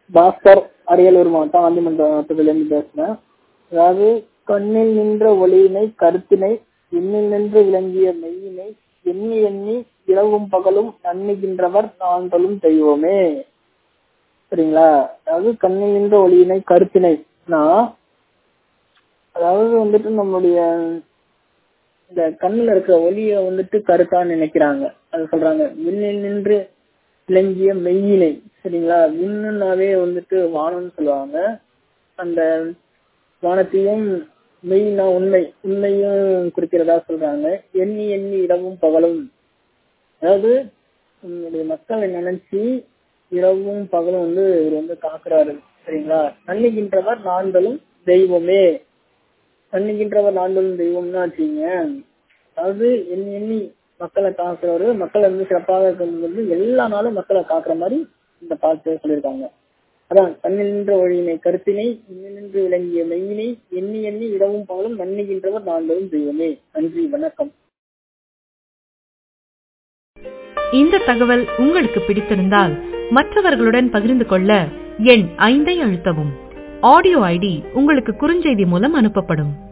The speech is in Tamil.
பாஸ்கர் அரியலூர் மாவட்டம் ஆண்டிமன்றத்திலிருந்து பேசுறேன் அதாவது கண்ணில் நின்ற ஒளியினை கருத்தினை எண்ணில் நின்று விளங்கிய மெய்யினை எண்ணி எண்ணி இரவும் பகலும் நன்னுகின்றவர் நாங்களும் தெய்வமே சரிங்களா அதாவது கண்ணில் நின்ற ஒளியினை கருத்தினைனா அதாவது வந்துட்டு நம்மளுடைய இந்த கண்ணுல இருக்கிற ஒளிய வந்துட்டு கருத்தா நினைக்கிறாங்க அது சொல்றாங்க விண்ணில் நின்று விளங்கிய மெய்யினை சரிங்களா விண்ணுனாவே வந்துட்டு வானம்னு சொல்லுவாங்க அந்த வானத்தையும் மெய்னா உண்மை உண்மையும் குறிக்கிறதா சொல்றாங்க எண்ணி எண்ணி இரவும் பகலும் அதாவது நம்மளுடைய மக்களை நினைச்சு இரவும் பகலும் வந்து இவர் வந்து காக்குறாரு சரிங்களா நன்னுகின்றவர் நான்களும் தெய்வமே நன்னுகின்றவர் நான்களும் தெய்வம்னா வச்சுங்க அதாவது எண்ணி எண்ணி மக்களை காக்குறவரு மக்களை வந்து சிறப்பாக இருக்கிறது வந்து எல்லா நாளும் மக்களை காக்குற மாதிரி இந்த பாட்டு சொல்லியிருக்காங்க அதான் கண்ணில் நின்ற ஒழியினை கருத்தினை நின்று விளங்கிய மெய்யினை எண்ணி எண்ணி இடவும் பகலும் நன்னுகின்றவர் நான்களும் தெய்வமே நன்றி வணக்கம் இந்த தகவல் உங்களுக்கு பிடித்திருந்தால் மற்றவர்களுடன் பகிர்ந்து கொள்ள எண் ஐந்தை அழுத்தவும் ஆடியோ ஐடி உங்களுக்கு குறுஞ்செய்தி மூலம் அனுப்பப்படும்